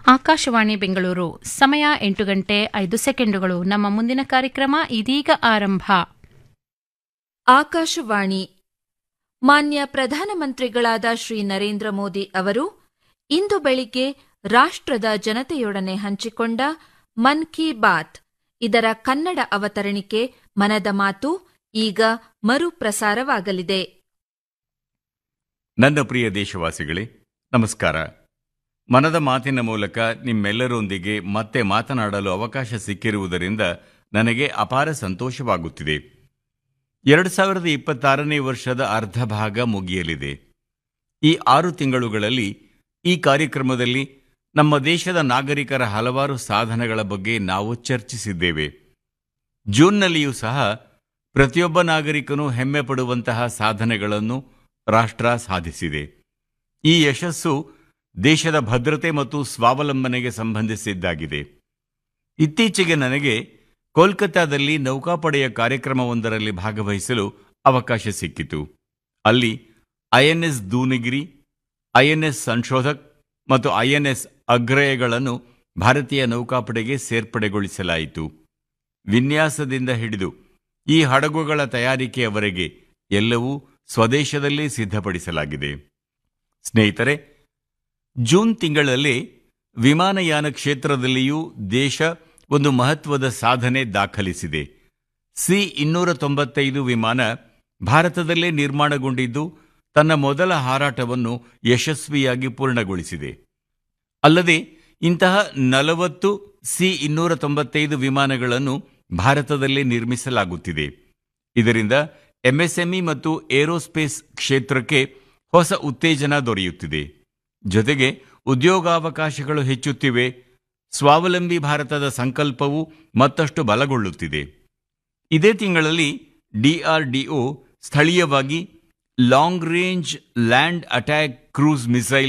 ಆಕಾಶವಾಣಿ ಬೆಂಗಳೂರು ಸಮಯ ಎಂಟು ಗಂಟೆ ಐದು ಸೆಕೆಂಡುಗಳು ನಮ್ಮ ಮುಂದಿನ ಕಾರ್ಯಕ್ರಮ ಇದೀಗ ಆರಂಭ ಆಕಾಶವಾಣಿ ಮಾನ್ಯ ಪ್ರಧಾನಮಂತ್ರಿಗಳಾದ ಶ್ರೀ ನರೇಂದ್ರ ಮೋದಿ ಅವರು ಇಂದು ಬೆಳಿಗ್ಗೆ ರಾಷ್ಟ್ರದ ಜನತೆಯೊಡನೆ ಹಂಚಿಕೊಂಡ ಮನ್ ಕಿ ಬಾತ್ ಇದರ ಕನ್ನಡ ಅವತರಣಿಕೆ ಮನದ ಮಾತು ಈಗ ಮರುಪ್ರಸಾರವಾಗಲಿದೆ ನನ್ನ ಪ್ರಿಯ ದೇಶವಾಸಿಗಳೇ ನಮಸ್ಕಾರ ಮನದ ಮಾತಿನ ಮೂಲಕ ನಿಮ್ಮೆಲ್ಲರೊಂದಿಗೆ ಮತ್ತೆ ಮಾತನಾಡಲು ಅವಕಾಶ ಸಿಕ್ಕಿರುವುದರಿಂದ ನನಗೆ ಅಪಾರ ಸಂತೋಷವಾಗುತ್ತಿದೆ ಎರಡು ಸಾವಿರದ ಇಪ್ಪತ್ತಾರನೇ ವರ್ಷದ ಅರ್ಧ ಭಾಗ ಮುಗಿಯಲಿದೆ ಈ ಆರು ತಿಂಗಳುಗಳಲ್ಲಿ ಈ ಕಾರ್ಯಕ್ರಮದಲ್ಲಿ ನಮ್ಮ ದೇಶದ ನಾಗರಿಕರ ಹಲವಾರು ಸಾಧನೆಗಳ ಬಗ್ಗೆ ನಾವು ಚರ್ಚಿಸಿದ್ದೇವೆ ಜೂನ್ನಲ್ಲಿಯೂ ಸಹ ಪ್ರತಿಯೊಬ್ಬ ನಾಗರಿಕನು ಹೆಮ್ಮೆ ಪಡುವಂತಹ ಸಾಧನೆಗಳನ್ನು ರಾಷ್ಟ್ರ ಸಾಧಿಸಿದೆ ಈ ಯಶಸ್ಸು ದೇಶದ ಭದ್ರತೆ ಮತ್ತು ಸ್ವಾವಲಂಬನೆಗೆ ಸಂಬಂಧಿಸಿದ್ದಾಗಿದೆ ಇತ್ತೀಚೆಗೆ ನನಗೆ ಕೋಲ್ಕತ್ತಾದಲ್ಲಿ ನೌಕಾಪಡೆಯ ಕಾರ್ಯಕ್ರಮವೊಂದರಲ್ಲಿ ಭಾಗವಹಿಸಲು ಅವಕಾಶ ಸಿಕ್ಕಿತು ಅಲ್ಲಿ ಐಎನ್ಎಸ್ ದೂನಿಗಿರಿ ಐಎನ್ಎಸ್ ಸಂಶೋಧಕ್ ಮತ್ತು ಐಎನ್ಎಸ್ ಅಗ್ರಯಗಳನ್ನು ಭಾರತೀಯ ನೌಕಾಪಡೆಗೆ ಸೇರ್ಪಡೆಗೊಳಿಸಲಾಯಿತು ವಿನ್ಯಾಸದಿಂದ ಹಿಡಿದು ಈ ಹಡಗುಗಳ ತಯಾರಿಕೆಯವರೆಗೆ ಎಲ್ಲವೂ ಸ್ವದೇಶದಲ್ಲೇ ಸಿದ್ಧಪಡಿಸಲಾಗಿದೆ ಸ್ನೇಹಿತರೆ ಜೂನ್ ತಿಂಗಳಲ್ಲಿ ವಿಮಾನಯಾನ ಕ್ಷೇತ್ರದಲ್ಲಿಯೂ ದೇಶ ಒಂದು ಮಹತ್ವದ ಸಾಧನೆ ದಾಖಲಿಸಿದೆ ಸಿ ಇನ್ನೂರ ತೊಂಬತ್ತೈದು ವಿಮಾನ ಭಾರತದಲ್ಲೇ ನಿರ್ಮಾಣಗೊಂಡಿದ್ದು ತನ್ನ ಮೊದಲ ಹಾರಾಟವನ್ನು ಯಶಸ್ವಿಯಾಗಿ ಪೂರ್ಣಗೊಳಿಸಿದೆ ಅಲ್ಲದೆ ಇಂತಹ ನಲವತ್ತು ಸಿ ಇನ್ನೂರ ತೊಂಬತ್ತೈದು ವಿಮಾನಗಳನ್ನು ಭಾರತದಲ್ಲೇ ನಿರ್ಮಿಸಲಾಗುತ್ತಿದೆ ಇದರಿಂದ ಎಂಎಸ್ಎಂಇ ಮತ್ತು ಏರೋಸ್ಪೇಸ್ ಕ್ಷೇತ್ರಕ್ಕೆ ಹೊಸ ಉತ್ತೇಜನ ದೊರೆಯುತ್ತಿದೆ ಜೊತೆಗೆ ಉದ್ಯೋಗಾವಕಾಶಗಳು ಹೆಚ್ಚುತ್ತಿವೆ ಸ್ವಾವಲಂಬಿ ಭಾರತದ ಸಂಕಲ್ಪವು ಮತ್ತಷ್ಟು ಬಲಗೊಳ್ಳುತ್ತಿದೆ ಇದೇ ತಿಂಗಳಲ್ಲಿ ಡಿಆರ್ಡಿಒ ಸ್ಥಳೀಯವಾಗಿ long range land attack cruise missile